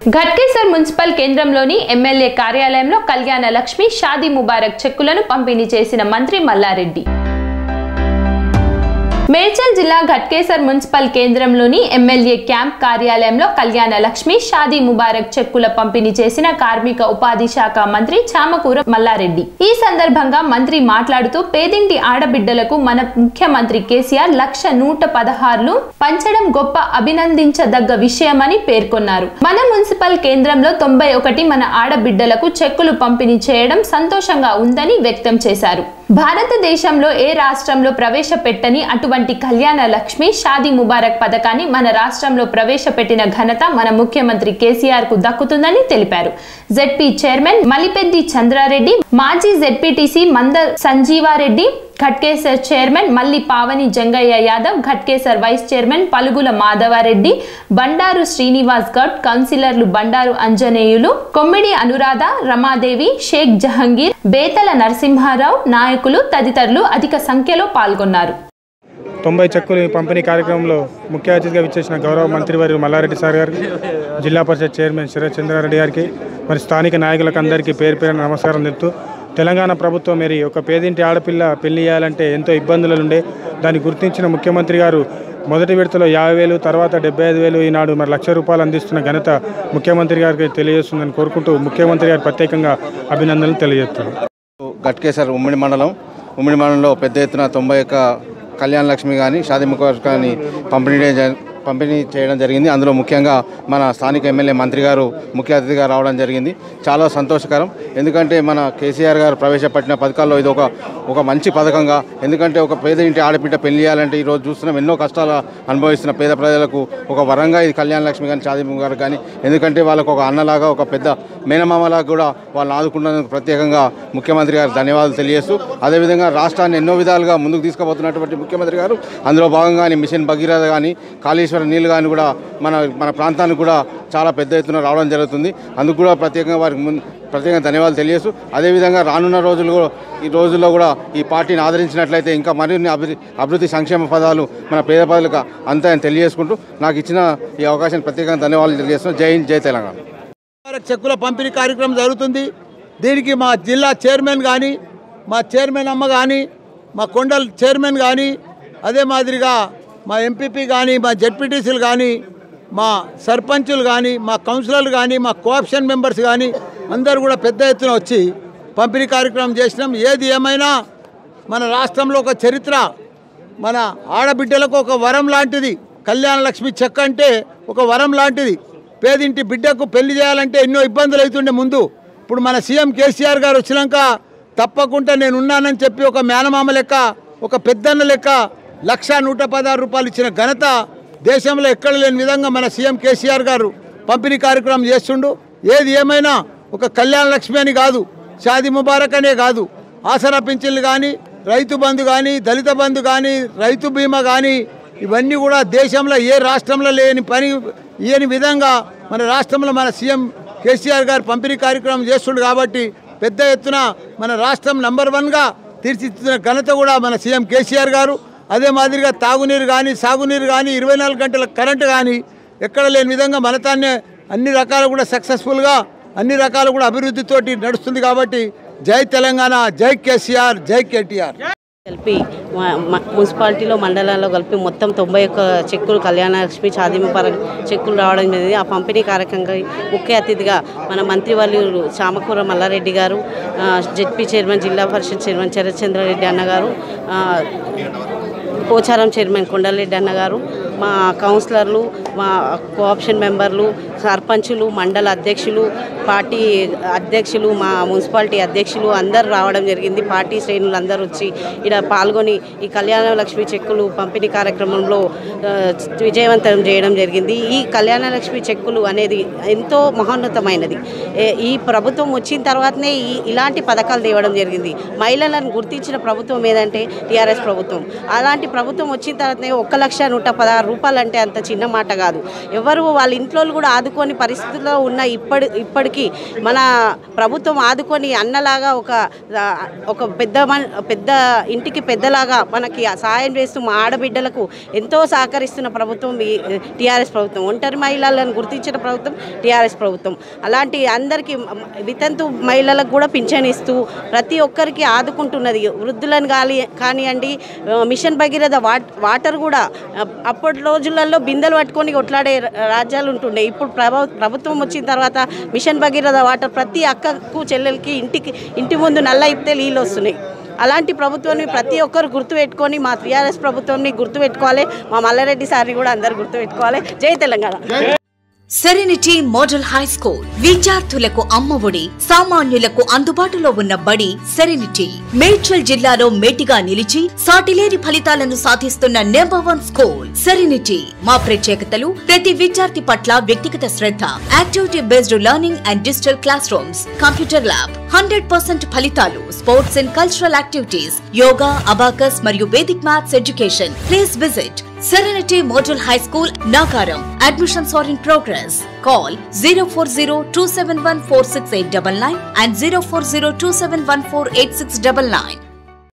Ghatkesar municipal కేంద్రంలోని MLA కార్యాలయంలో కళ్యాణ లక్ష్మి షాదీ ముబారక్ చెక్కులను పంపిణీ చేసిన మంత్రి మల్లారెడ్డి మేడ్చల్ జిల్లా ఘట్కేసర్ మున్సిపల్ కేంద్రంలోని ఎమ్మెల్యే క్యాంప్ కార్యాలయంలో కళ్యాణ లక్ష్మి షాదీ ముబారక్ చెక్కుల పంపిణీ చేసిన కార్మిక ఉపాధి శాఖ మంత్రి చామకూర మల్లారెడ్డి ఈ సందర్భంగా మంత్రి మాట్లాడుతూ పేదింటి ఆడబిడ్డలకు మన ముఖ్యమంత్రి కేసీఆర్ లక్ష నూట పదహారులు పంచడం గొప్ప అభినందించదగ్గ విషయమని పేర్కొన్నారు మన మున్సిపల్ కేంద్రంలో తొంభై ఒకటి మన ఆడబిడ్డలకు చెక్కులు పంపిణీ చేయడం సంతోషంగా ఉందని వ్యక్తం చేశారు భారతదేశంలో ఏ రాష్ట్రంలో ప్రవేశపెట్టని అటువంటి కళ్యాణ లక్ష్మి షాదీ ముబారక్ పథకాన్ని మన రాష్ట్రంలో ప్రవేశపెట్టిన ఘనత మన ముఖ్యమంత్రి కేసీఆర్ కు దక్కుతుందని తెలిపారు జెడ్పీ చైర్మన్ మలిపెద్ది చంద్రారెడ్డి మాజీ జెడ్పీటీసీ మంద సంజీవారెడ్డి ఘట్కేసర్ చైర్మన్ మల్లి పావని జంగయ్య యాదవ్ ఘట్కేసర్ వైస్ చైర్మన్ పలుగుల మాధవారెడ్డి బండారు శ్రీనివాస్ గౌడ్ కౌన్సిలర్లు బండారు అంజనేయులు కొమ్మిడి అనురాధ రమాదేవి షేక్ జహంగీర్ బేతల నరసింహారావు నాయకులు తదితరులు అధిక సంఖ్యలో పాల్గొన్నారు తొంభై చెక్కులు పంపిణీ కార్యక్రమంలో ముఖ్య అతిథిగా విచ్చేసిన గౌరవ మంత్రివర్యులు మల్లారెడ్డి సార్ గారికి జిల్లా పరిషత్ చైర్మన్ శరత్ చంద్రారెడ్డి గారికి మరి స్థానిక నాయకులకు అందరికీ పేరు పేరున నమస్కారం తెలుపుతూ తెలంగాణ ప్రభుత్వం మరి ఒక పేదింటి ఆడపిల్ల పెళ్లి చేయాలంటే ఎంతో ఇబ్బందులు ఉండే దాన్ని గుర్తించిన ముఖ్యమంత్రి గారు మొదటి విడతలో యాభై వేలు తర్వాత డెబ్బై ఐదు వేలు ఈనాడు మరి లక్ష రూపాయలు అందిస్తున్న ఘనత ముఖ్యమంత్రి గారికి తెలియజేస్తుందని కోరుకుంటూ ముఖ్యమంత్రి గారు ప్రత్యేకంగా అభినందనలు తెలియజేస్తున్నారు గట్కేసర్ ఉమ్మడి మండలం ఉమ్మడి మండలంలో పెద్ద ఎత్తున తొంభై ఒక్క కళ్యాణ లక్ష్మి కానీ షాదీ ముఖ కానీ పంపిణీ జ- పంపిణీ చేయడం జరిగింది అందులో ముఖ్యంగా మన స్థానిక ఎమ్మెల్యే మంత్రి గారు ముఖ్య అతిథిగా రావడం జరిగింది చాలా సంతోషకరం ఎందుకంటే మన కేసీఆర్ గారు ప్రవేశపెట్టిన పథకాల్లో ఇది ఒక ఒక మంచి పథకంగా ఎందుకంటే ఒక పేద ఇంటి ఆడపిడ్డ పెళ్లి చేయాలంటే ఈరోజు చూస్తున్నాం ఎన్నో కష్టాలు అనుభవిస్తున్న పేద ప్రజలకు ఒక వరంగా ఇది కళ్యాణ లక్ష్మి కానీ షాదీ ముఖ గారు కానీ ఎందుకంటే వాళ్ళకు ఒక అన్నలాగా ఒక పెద్ద మేనమామలాగా కూడా వాళ్ళని ఆదుకున్నందుకు ప్రత్యేకంగా ముఖ్యమంత్రి గారు ధన్యవాదాలు తెలియజేస్తూ అదేవిధంగా రాష్ట్రాన్ని ఎన్నో విధాలుగా ముందుకు తీసుకుపోతున్నటువంటి ముఖ్యమంత్రి గారు అందులో భాగంగానే మిషన్ భగీరథ కానీ కాళేశ్వరం నీళ్ళు కానీ కూడా మన మన ప్రాంతానికి కూడా చాలా పెద్ద ఎత్తున రావడం జరుగుతుంది అందుకు కూడా ప్రత్యేకంగా వారికి ముందు ప్రత్యేకంగా ధన్యవాదాలు తెలియజేస్తూ అదేవిధంగా రానున్న రోజులు కూడా ఈ రోజుల్లో కూడా ఈ పార్టీని ఆదరించినట్లయితే ఇంకా మరిన్ని అభివృద్ధి అభివృద్ధి సంక్షేమ పదాలు మన పేద ప్రజలకు అంతాయని తెలియజేసుకుంటూ నాకు ఇచ్చిన ఈ అవకాశాన్ని ప్రత్యేకంగా ధన్యవాదాలు తెలియజేస్తున్నాను జై హింద్ జై తెలంగాణ ముబారక్ చెక్కుల పంపిణీ కార్యక్రమం జరుగుతుంది దీనికి మా జిల్లా చైర్మన్ కానీ మా చైర్మన్ అమ్మ కానీ మా కొండల్ చైర్మన్ కానీ అదే మాదిరిగా మా ఎంపీపీ కానీ మా జెడ్పీటీసీలు కానీ మా సర్పంచులు కానీ మా కౌన్సిలర్లు కానీ మా కోఆప్షన్ మెంబర్స్ కానీ అందరూ కూడా పెద్ద ఎత్తున వచ్చి పంపిణీ కార్యక్రమం చేసినాం ఏది ఏమైనా మన రాష్ట్రంలో ఒక చరిత్ర మన ఆడబిడ్డలకు ఒక వరం లాంటిది కళ్యాణ లక్ష్మి చెక్ అంటే ఒక వరం లాంటిది పేదింటి బిడ్డకు పెళ్లి చేయాలంటే ఎన్నో ఇబ్బందులు అవుతుండే ముందు ఇప్పుడు మన సీఎం కేసీఆర్ గారు వచ్చినాక తప్పకుండా నేను ఉన్నానని చెప్పి ఒక మేనమామ లెక్క ఒక పెద్దన్న లెక్క లక్ష నూట పదహారు రూపాయలు ఇచ్చిన ఘనత దేశంలో ఎక్కడ లేని విధంగా మన సీఎం కేసీఆర్ గారు పంపిణీ కార్యక్రమం చేస్తుండు ఏది ఏమైనా ఒక కళ్యాణ లక్ష్మి అని కాదు షాది ముబారక్ అనే కాదు ఆసరా పింఛన్లు కానీ రైతు బంధు కానీ దళిత బంధు కానీ రైతు బీమా కానీ ఇవన్నీ కూడా దేశంలో ఏ రాష్ట్రంలో లేని పని ఇయని విధంగా మన రాష్ట్రంలో మన సీఎం కేసీఆర్ గారు పంపిణీ కార్యక్రమం చేస్తుండు కాబట్టి పెద్ద ఎత్తున మన రాష్ట్రం నంబర్ వన్గా తీర్చిదిద్దిన ఘనత కూడా మన సీఎం కేసీఆర్ గారు అదే మాదిరిగా తాగునీరు కానీ సాగునీరు కానీ ఇరవై నాలుగు గంటల కరెంటు కానీ ఎక్కడ లేని విధంగా మన తాన్నే అన్ని రకాలు కూడా సక్సెస్ఫుల్గా అన్ని రకాలు కూడా అభివృద్ధితోటి నడుస్తుంది కాబట్టి జై తెలంగాణ జై కేసీఆర్ జై కేటీఆర్ కలిపి మ- మ- మున్సిపాలిటీలో మండలాల్లో కలిపి మొత్తం తొంభై ఒక్క చెక్కులు కళ్యాణ లక్ష్మి చాదింపు పర చెక్కులు రావడం జరిగింది ఆ పంపిణీ కార్యక్రమంగా ముఖ్య అతిథిగా మన మంత్రివర్యులు చామకూర మల్లారెడ్డి గారు ఆ, జెడ్పీ చైర్మన్ జిల్లా పరిషత్ చైర్మన్ చంద్రారెడ్డి అన్నగారు ఆ, పోచారం చైర్మన్ కొండలరెడ్డి అన్నగారు మా కౌన్సిలర్లు మా కోఆప్షన్ మెంబర్లు సర్పంచులు మండల అధ్యక్షులు పార్టీ అధ్యక్షులు మా మున్సిపాలిటీ అధ్యక్షులు అందరూ రావడం జరిగింది పార్టీ శ్రేణులు అందరూ వచ్చి ఇక్కడ పాల్గొని ఈ కళ్యాణ లక్ష్మి చెక్కులు పంపిణీ కార్యక్రమంలో ఆ, విజయవంతం చేయడం జరిగింది ఈ కళ్యాణ లక్ష్మి చెక్కులు అనేది ఎంతో మహోన్నతమైనది ఏ- ఈ ప్రభుత్వం వచ్చిన తర్వాతనే ఈ ఇలాంటి పథకాలు తేవడం జరిగింది మహిళలను గుర్తించిన ప్రభుత్వం ఏదంటే టీఆర్ఎస్ ప్రభుత్వం అలాంటి ప్రభుత్వం వచ్చిన తర్వాతనే ఒక్క లక్ష నూట పదహారు రూపాయలు అంటే అంత చిన్న మాట కాదు ఎవరు వాళ్ళ ఇంట్లో కూడా ఆదుకొని పరిస్థితుల్లో ఉన్న ఇప్పటి ఇప్పటికీ మన ప్రభుత్వం ఆదుకొని అన్నలాగా ఒక ఆ, ఒక పెద్ద మన పెద్ద ఇంటికి పెద్దలాగా మనకి సహాయం చేస్తూ మా ఆడబిడ్డలకు ఎంతో సహకరిస్తున్న ప్రభుత్వం ఈ టీఆర్ఎస్ ప్రభుత్వం ఒంటరి మహిళలను గుర్తించిన ప్రభుత్వం టీఆర్ఎస్ ప్రభుత్వం అలాంటి అందరికీ మ- వితంతు మహిళలకు కూడా పింఛన్ ఇస్తూ ప్రతి ఒక్కరికి ఆదుకుంటున్నది వృద్ధులను కాని కానివ్వండి ఆ, మిషన్ భగీరథ వాట్ వాటర్ కూడా ఆ, అప్పటి రోజులలో బిందెలు పట్టుకొని కొట్లాడే రా- రాజ్యాలు ఉంటుండే ఇప్పుడు ప్రభు ప్రభుత్వం వచ్చిన తర్వాత మిషన్ భగీరథ వాటర్ ప్రతి అక్కకు చెల్లెలకి ఇంటికి ఇంటి ముందు నల్ల ఇప్పితే నీళ్ళు వస్తున్నాయి అలాంటి ప్రభుత్వాన్ని ప్రతి ఒక్కరు గుర్తుపెట్టుకొని మా టీఆర్ఎస్ ప్రభుత్వాన్ని గుర్తుపెట్టుకోవాలి మా మల్లారెడ్డి సార్ని కూడా అందరు గుర్తుపెట్టుకోవాలి జై Telangana serenity model high school విద్యార్థులకు అమ్మఒడి సామాన్యులకు అందుబాటులో ఉన్న బడి సెరెనిటీ మేడ్చల్ జిల్లాలో మేటిగా నిలిచి సాటిలేని ఫలితాలను సాధిస్తున్న నెంబర్ వన్ స్కూల్ సెరెనిటీ మా ప్రత్యేకతలు ప్రతి విద్యార్థి పట్ల వ్యక్తిగత శ్రద్ధ activity based learning and digital classrooms computer lab hundred percent ఫలితాలు sports and cultural activities yoga abacus మరియు vedic maths education please visit Serenity Model High School, Nagaram. Admissions are in progress. Call 040 and 040 271 8699.